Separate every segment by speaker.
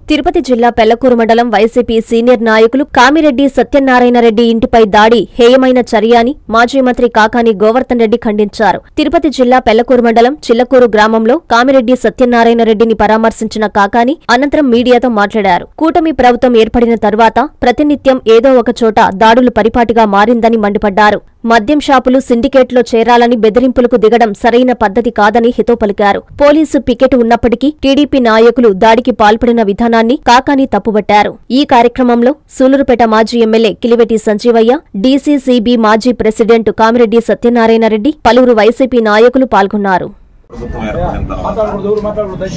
Speaker 1: తిరుపతి జిల్లా పెళ్లకూరు మండలం YCP senior నాయకులు కామిరెడ్డి సత్యనారాయణరెడ్డి ఇంటిపై దాడి హేయమైన చర్య అని మాజీ మంత్రి కాకాని గోవర్ధన్ రెడ్డి ఖండించారు తిరుపతి జిల్లా పెళ్లకూరు మండలం చిల్లకూరు గ్రామంలో కామిరెడ్డి సత్యనారాయణరెడ్డిని పరామర్శించిన కాకాని అనంతరం మీడియాతో మాట్లాడారు కూటమి ప్రభుత్వం ఏర్పడిన తర్వాత ప్రతినిత్యం ఏదో ఒక చోట దాడులు పరిపాటిగా మారిందని మండిపడ్డారు మద్యం షాపులు సిండికేట్లో చేరాలని బెదిరింపులకు దిగడం సరైన పద్ధతి కాదని హితో పలికారు పోలీసు పికెట్ ఉన్నప్పటికీ టీడీపీ నాయకులు దాడికి పాల్పడిన విధానాన్ని కాకాని తప్పుబట్టారు ఈ కార్యక్రమంలో సూలూరుపేట మాజీ ఎమ్మెల్యే కిలివెటి సంజీవయ్య డీసీసీబీ మాజీ ప్రెసిడెంట్ కామిరెడ్డి సత్యనారాయణరెడ్డి పలువురు వైసీపీ నాయకులు పాల్గొన్నారు
Speaker 2: ప్రభుత్వం ఏర్పడిన తర్వాత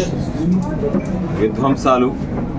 Speaker 2: విధ్వంసాలు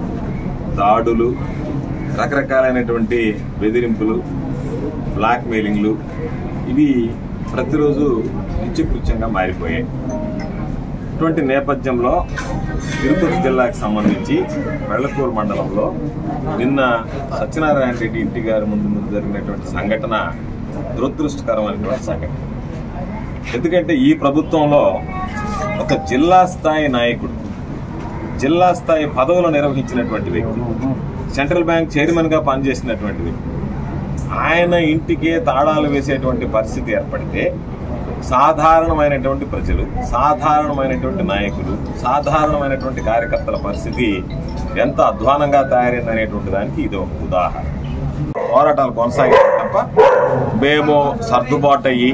Speaker 2: దాడులు రకరకాలైనటువంటి బెదిరింపులు బ్లాక్ మెయిలింగ్లు ఇవి ప్రతిరోజు నిత్యకృత్యంగా మారిపోయాయి ఇటువంటి నేపథ్యంలో తిరుపతి జిల్లాకు సంబంధించి వెళ్లకూరు మండలంలో నిన్న సత్యనారాయణ రెడ్డి ఇంటి గారి ముందు ముందు జరిగినటువంటి సంఘటన దురదృష్టకరమైనటువంటి సంఘటన ఎందుకంటే ఈ ప్రభుత్వంలో ఒక జిల్లా స్థాయి నాయకుడు జిల్లా స్థాయి పదవులు నిర్వహించినటువంటి వ్యక్తి సెంట్రల్ బ్యాంక్ చైర్మన్ గా పనిచేసినటువంటి వ్యక్తి ఆయన ఇంటికే తాళాలు వేసేటువంటి పరిస్థితి ఏర్పడితే సాధారణమైనటువంటి ప్రజలు సాధారణమైనటువంటి నాయకులు సాధారణమైనటువంటి కార్యకర్తల పరిస్థితి ఎంత అధ్వానంగా తయారైందనేటువంటి దానికి ఇది ఒక ఉదాహరణ పోరాటాలు కొనసాగితే తప్ప మేము సర్దుబాటు అయ్యి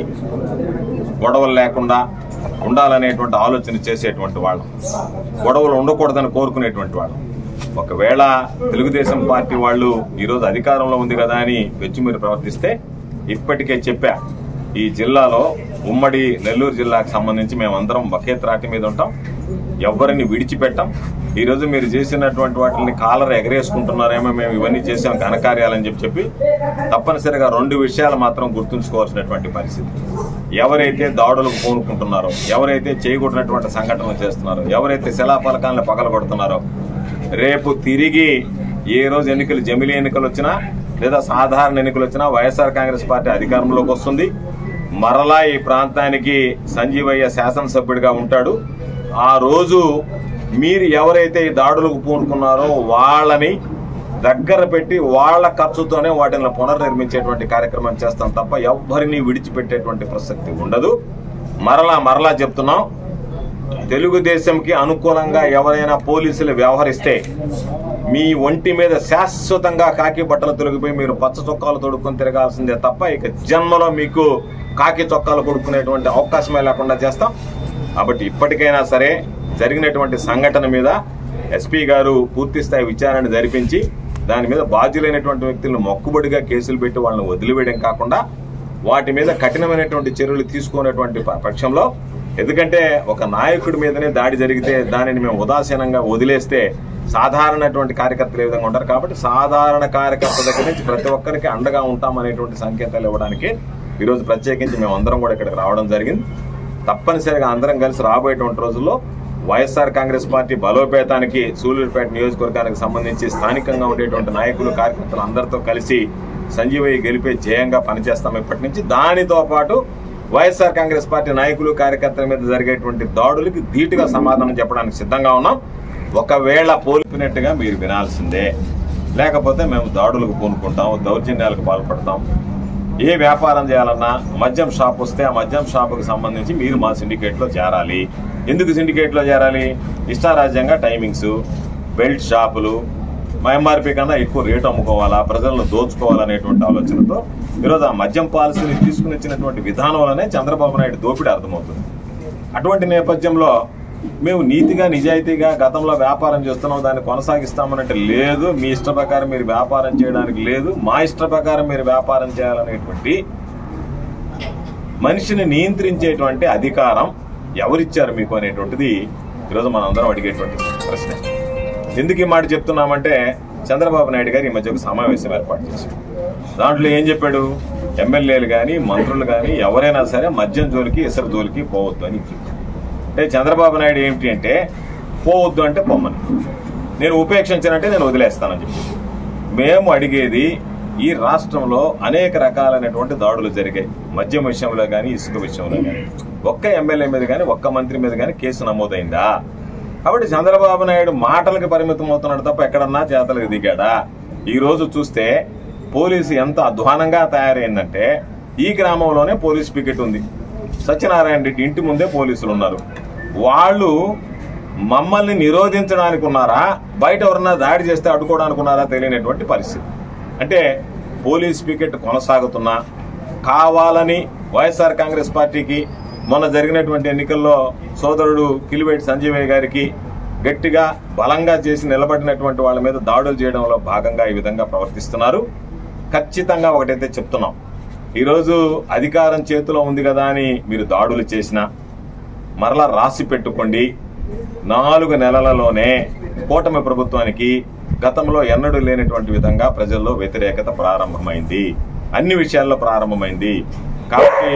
Speaker 2: గొడవలు లేకుండా ఉండాలనేటువంటి ఆలోచన చేసేటువంటి వాళ్ళం గొడవలు ఉండకూడదని కోరుకునేటువంటి వాళ్ళం ఒకవేళ తెలుగుదేశం పార్టీ వాళ్ళు ఈరోజు అధికారంలో ఉంది కదా అని వెచ్చి మీరు ప్రవర్తిస్తే ఇప్పటికే చెప్పా ఈ జిల్లాలో ఉమ్మడి నెల్లూరు జిల్లాకు సంబంధించి మేమందరం ఒకే త్రాటి మీద ఉంటాం ఎవరిని విడిచిపెట్టాం ఈ రోజు మీరు చేసినటువంటి వాటిని కాలర్ ఎగరేసుకుంటున్నారేమో మేము ఇవన్నీ చేసాం ఘనకార్యాలని చెప్పి చెప్పి తప్పనిసరిగా రెండు విషయాలు మాత్రం గుర్తుంచుకోవాల్సినటువంటి పరిస్థితి ఎవరైతే దాడులకు పూనుకుంటున్నారో ఎవరైతే చేయకూడనటువంటి సంఘటనలు చేస్తున్నారో ఎవరైతే శిలాఫలకాలను పగలగొడుతున్నారో రేపు తిరిగి ఏ రోజు ఎన్నికలు జమిలీ ఎన్నికలు వచ్చినా లేదా సాధారణ ఎన్నికలు వచ్చినా వైఎస్ఆర్ కాంగ్రెస్ పార్టీ అధికారంలోకి వస్తుంది మరలా ఈ ప్రాంతానికి సంజీవయ్య శాసనసభ్యుడిగా ఉంటాడు ఆ రోజు మీరు ఎవరైతే ఈ దాడులకు పూనుకున్నారో వాళ్ళని దగ్గర పెట్టి వాళ్ళ ఖర్చుతోనే వాటిని పునర్నిర్మించేటువంటి కార్యక్రమం చేస్తాం తప్ప ఎవ్వరిని విడిచిపెట్టేటువంటి ప్రసక్తి ఉండదు మరలా మరలా చెప్తున్నాం తెలుగుదేశంకి అనుకూలంగా ఎవరైనా పోలీసులు వ్యవహరిస్తే మీ ఒంటి మీద శాశ్వతంగా కాకి బట్టలు తొలగిపోయి మీరు పచ్చ చొక్కాలు తొడుక్కొని తిరగాల్సిందే తప్ప ఇక జన్మలో మీకు కాకి చొక్కాలు కొడుకునేటువంటి అవకాశమే లేకుండా చేస్తాం కాబట్టి ఇప్పటికైనా సరే జరిగినటువంటి సంఘటన మీద ఎస్పీ గారు పూర్తి స్థాయి విచారణ జరిపించి దాని మీద బాధ్యులైనటువంటి వ్యక్తులను మొక్కుబడిగా కేసులు పెట్టి వాళ్ళని వదిలివేయడం కాకుండా వాటి మీద కఠినమైనటువంటి చర్యలు తీసుకునేటువంటి ప- పక్షంలో ఎందుకంటే ఒక నాయకుడి మీదనే దాడి జరిగితే దానిని మేము ఉదాసీనంగా వదిలేస్తే సాధారణటువంటి కార్యకర్తలు ఏ విధంగా ఉంటారు కాబట్టి సాధారణ కార్యకర్త దగ్గర నుంచి ప్రతి ఒక్కరికి అండగా ఉంటామనేటువంటి సంకేతాలు ఇవ్వడానికి ఈరోజు ప్రత్యేకించి మేము అందరం కూడా ఇక్కడికి రావడం జరిగింది తప్పనిసరిగా అందరం కలిసి రాబోయేటువంటి రోజుల్లో వైఎస్ఆర్ కాంగ్రెస్ పార్టీ బలోపేతానికి సూలూరుపేట నియోజకవర్గానికి సంబంధించి స్థానికంగా ఉండేటువంటి నాయకులు కార్యకర్తలు అందరితో కలిసి సంజీవయ్య గెలిపే జయంగా పనిచేస్తాం ఇప్పటి నుంచి దానితో పాటు వైఎస్ఆర్ కాంగ్రెస్ పార్టీ నాయకులు కార్యకర్తల మీద జరిగేటువంటి దాడులకి ధీటుగా సమాధానం చెప్పడానికి సిద్ధంగా ఉన్నాం ఒకవేళ పోలిపినట్టుగా మీరు వినాల్సిందే లేకపోతే మేము దాడులకు పూనుకుంటాం దౌర్జన్యాలకు పాల్పడతాం ఏ వ్యాపారం చేయాలన్నా మద్యం షాప్ వస్తే ఆ మద్యం షాపుకి సంబంధించి మీరు మా సిండికేట్లో చేరాలి ఎందుకు సిండికేట్లో చేరాలి ఇష్టారాజ్యంగా టైమింగ్స్ బెల్ట్ షాపులు మా ఎంఆర్పీ కన్నా ఎక్కువ రేటు అమ్ముకోవాలా ప్రజలను దోచుకోవాలనేటువంటి ఆలోచనతో ఈరోజు ఆ మద్యం పాలసీని తీసుకుని వచ్చినటువంటి విధానంలోనే చంద్రబాబు నాయుడు దోపిడీ అర్థమవుతుంది అటువంటి నేపథ్యంలో మేము నీతిగా నిజాయితీగా గతంలో వ్యాపారం చేస్తున్నాం దాన్ని కొనసాగిస్తామనంటే లేదు మీ ఇష్ట ప్రకారం మీరు వ్యాపారం చేయడానికి లేదు మా ఇష్ట ప్రకారం మీరు వ్యాపారం చేయాలనేటువంటి మనిషిని నియంత్రించేటువంటి అధికారం ఎవరిచ్చారు మీకు అనేటువంటిది ఈరోజు మనం అందరం అడిగేటువంటి ప్రశ్న ఎందుకు ఈ మాట చెప్తున్నామంటే చంద్రబాబు నాయుడు గారు ఈ మధ్య ఒక సమావేశం ఏర్పాటు చేశారు దాంట్లో ఏం చెప్పాడు ఎమ్మెల్యేలు కానీ మంత్రులు కానీ ఎవరైనా సరే మద్యం జోలికి ఇసర జోలికి పోవద్దు అని చెప్పాడు అంటే చంద్రబాబు నాయుడు ఏమిటి అంటే పోవద్దు అంటే పొమ్మని నేను ఉపేక్షించానంటే నేను వదిలేస్తానని చెప్పి మేము అడిగేది ఈ రాష్ట్రంలో అనేక రకాలైనటువంటి దాడులు జరిగాయి మద్యం విషయంలో కానీ ఇసుక విషయంలో కానీ ఒక్క ఎమ్మెల్యే మీద కానీ ఒక్క మంత్రి మీద కానీ కేసు నమోదైందా కాబట్టి చంద్రబాబు నాయుడు మాటలకు పరిమితం అవుతున్నాడు తప్ప ఎక్కడన్నా చేతలకు దిగాడా ఈ రోజు చూస్తే పోలీసు ఎంత అధ్వానంగా తయారైందంటే ఈ గ్రామంలోనే పోలీస్ పికెట్ ఉంది సత్యనారాయణ రెడ్డి ఇంటి ముందే పోలీసులు ఉన్నారు వాళ్ళు మమ్మల్ని నిరోధించడానికి ఉన్నారా బయట ఎవరన్నా దాడి చేస్తే అడ్డుకోవడానికి ఉన్నారా తెలియనటువంటి పరిస్థితి అంటే పోలీస్ పికెట్ కొనసాగుతున్నా కావాలని వైఎస్ఆర్ కాంగ్రెస్ పార్టీకి మొన్న జరిగినటువంటి ఎన్నికల్లో సోదరుడు కిలివేటి సంజీవయ్య గారికి గట్టిగా బలంగా చేసి నిలబడినటువంటి వాళ్ళ మీద దాడులు చేయడంలో భాగంగా ఈ విధంగా ప్రవర్తిస్తున్నారు ఖచ్చితంగా ఒకటైతే చెప్తున్నాం ఈరోజు అధికారం చేతిలో ఉంది కదా అని మీరు దాడులు చేసినా మరలా రాసి పెట్టుకోండి నాలుగు నెలలలోనే కూటమి ప్రభుత్వానికి గతంలో ఎన్నడూ లేనటువంటి విధంగా ప్రజల్లో వ్యతిరేకత ప్రారంభమైంది అన్ని విషయాల్లో ప్రారంభమైంది కాబట్టి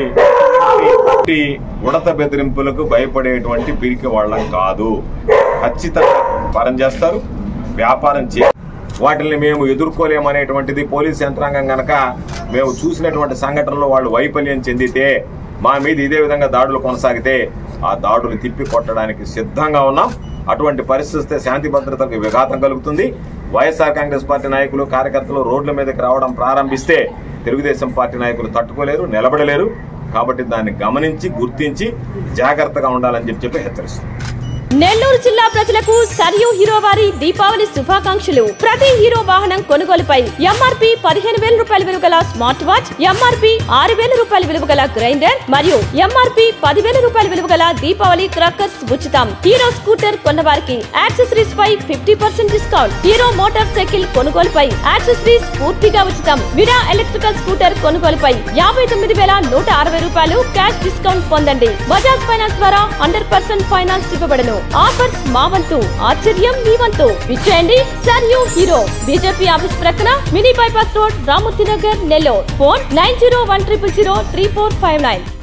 Speaker 2: ఇటువంటి ఉడత బెదిరింపులకు భయపడేటువంటి పిరికి వాళ్ళం కాదు ఖచ్చితంగా వ్యాపారం చేస్తారు వ్యాపారం చే వాటిని మేము ఎదుర్కోలేమనేటువంటిది పోలీస్ యంత్రాంగం గనక మేము చూసినటువంటి సంఘటనలో వాళ్ళు వైఫల్యం చెందితే మా మీద ఇదే విధంగా దాడులు కొనసాగితే ఆ దాడులు తిప్పి కొట్టడానికి సిద్ధంగా ఉన్నాం అటువంటి పరిస్థితి వస్తే శాంతి భద్రతకు విఘాతం కలుగుతుంది వైఎస్ఆర్ కాంగ్రెస్ పార్టీ నాయకులు కార్యకర్తలు రోడ్ల మీదకి రావడం ప్రారంభిస్తే తెలుగుదేశం పార్టీ నాయకులు తట్టుకోలేరు నిలబడలేరు కాబట్టి దాన్ని గమనించి గుర్తించి జాగ్రత్తగా ఉండాలని చెప్పి చెప్పి హెచ్చరిస్తున్నాం
Speaker 3: నెల్లూరు జిల్లా ప్రజలకు సరియు హీరో వారి దీపావళి శుభాకాంక్షలు ప్రతి హీరో వాహనం కొనుగోలుపై ఎంఆర్పి పదిహేను వేల రూపాయల విలువ గల స్మార్ట్ వాచ్ ఎంఆర్పి ఆరు వేల రూపాయల విలువ గల గ్రైండర్ మరియు ఎంఆర్పి పదివేల రూపాయల విలువ గల దీపావళి క్రాకర్స్ ఉచితం హీరో స్కూటర్ కొన్నవారికి యాక్సెసరీస్ పై fifty percent discount Hero motor cycle కొనుగోలుపై యాక్సెసరీస్ పూర్తిగా ఉచితం విరా ఎలక్ట్రికల్ స్కూటర్ కొనుగోలుపై యాభై తొమ్మిది వేల నూట అరవై రూపాయలు క్యాష్ డిస్కౌంట్ పొందండి బజాజ్ ఫైనాన్స్ ద్వారా హండ్రెడ్ పర్సెంట్ ఫైనాన్స్ ఇవ్వబడను ఆఫర్స్ మా వంతు ఆశ్చర్యం మీ వంతు విచ్చేయండి సర్ యూ హీరో బీజేపీ ఆఫీస్ ప్రక్కన mini bypass road Ramamurthy Nagar Nellore phone nine zero one triple zero three four five nine